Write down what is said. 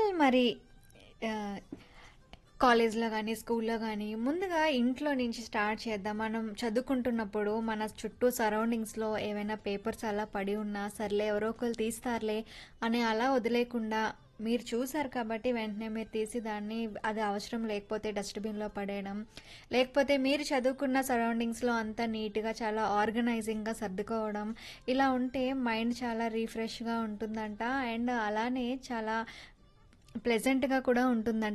మరి ఆహ్, కాలేజ్‌లో గానీ, స్కూల్‌లో గానీ ముందుగా ఇంట్లో నుంచి స్టార్ట్ చేద్దాం. మనం చదువుకుంటున్నప్పుడు మన చుట్టూ సరౌండింగ్స్‌లో ఏవైనా పేపర్స్ అలా పడి ఉన్నా, సర్లే ఎవరో ఒకళ్ళు తీస్తారులే అని అలా వదిలేయకుండా మీరు చూసారు కాబట్టి వెంటనే మీరు తీసి దాన్ని అది అవసరం లేకపోతే డస్ట్‌బిన్‌లో పడేయడం. లేకపోతే మీరు చదువుకున్న సరౌండింగ్స్‌లో అంతా నీట్‌గా చాలా ఆర్గనైజింగ్‌గా సర్దుకోవడం. ఇలా ఉంటే మైండ్ చాలా రిఫ్రెష్‌గా ఉంటుందంట. అండ్ అలానే చాలా ప్లెజెంట్‌గా కూడా ఉంటుందంట.